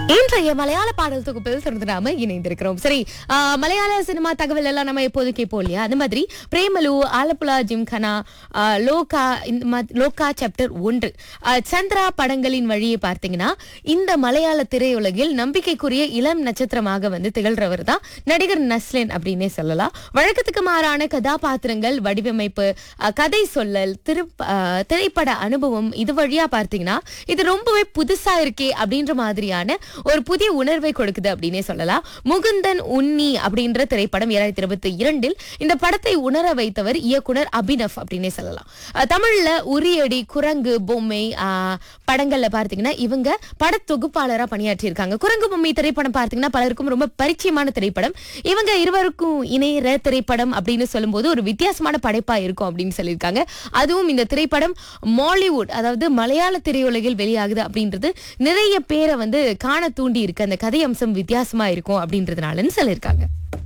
இன்றைய மலையாள பாடல் தொகுப்பில் தொடர்ந்து நாம இணைந்திருக்கிறோம் சரி ஆ, மலையாள சினிமா தகவல் எல்லாம் நம்ம எப்போது கேட்போம் இல்லையா அந்த மாதிரி பிரேமலு ஆலப்புழா ஜிம்கனா ஆ, லோகா இந்த மாதிரி- லோகா சாப்டர் ஒன்று ஆ, சந்திரா படங்களின் வழியை பார்த்தீங்கன்னா இந்த மலையாள திரையுலகில் நம்பிக்கைக்குரிய இளம் நட்சத்திரமாக வந்து திகழ்றவர் தான் நடிகர் நஸ்லின் அப்படின்னே சொல்லலாம் வழக்கத்துக்கு மாறான கதாபாத்திரங்கள் வடிவமைப்பு ஆ, கதை சொல்லல் திரு ஆ, திரைப்பட அனுபவம் இது வழியா பார்த்தீங்கன்னா இது ரொம்பவே புதுசா இருக்கே அப்படின்ற மாதிரியான ஒரு புதிய உணர்வை கொடுக்குது அப்படின்னே சொல்லலாம் முகுந்தன் உன்னி அப்படின்ற திரைப்படம் இரண்டாயிரத்தி இருபத்தி இரண்டில் இந்த படத்தை உணர வைத்தவர் இயக்குனர் அபினவ் அப்படின்னே சொல்லலாம் அஹ் தமிழ்ல உரியடி குரங்கு பொம்மை ஆஹ், படங்கள்ல பார்த்தீங்கன்னா இவங்க படத்தொகுப்பாளரா பணியாற்றி இருக்காங்க குரங்கு பொம்மை திரைப்படம் பார்த்தீங்கன்னா பலருக்கும் ரொம்ப பரிச்சயமான திரைப்படம் இவங்க இருவருக்கும் இணையற திரைப்படம் அப்படின்னு சொல்லும்போது ஒரு வித்தியாசமான படைப்பா இருக்கும் அப்படின்னு சொல்லியிருக்காங்க அதுவும் இந்த திரைப்படம் மாலிவுட் அதாவது மலையாள திரையுலகில் வெளியாகுது அப்படின்றது நிறைய பேரை வந்து காண தூண்டி இருக்கு அந்த கதை அம்சம் வித்தியாசமா இருக்கும் அப்படின்றதுனாலன்னு சொல்லியிருக்காங்க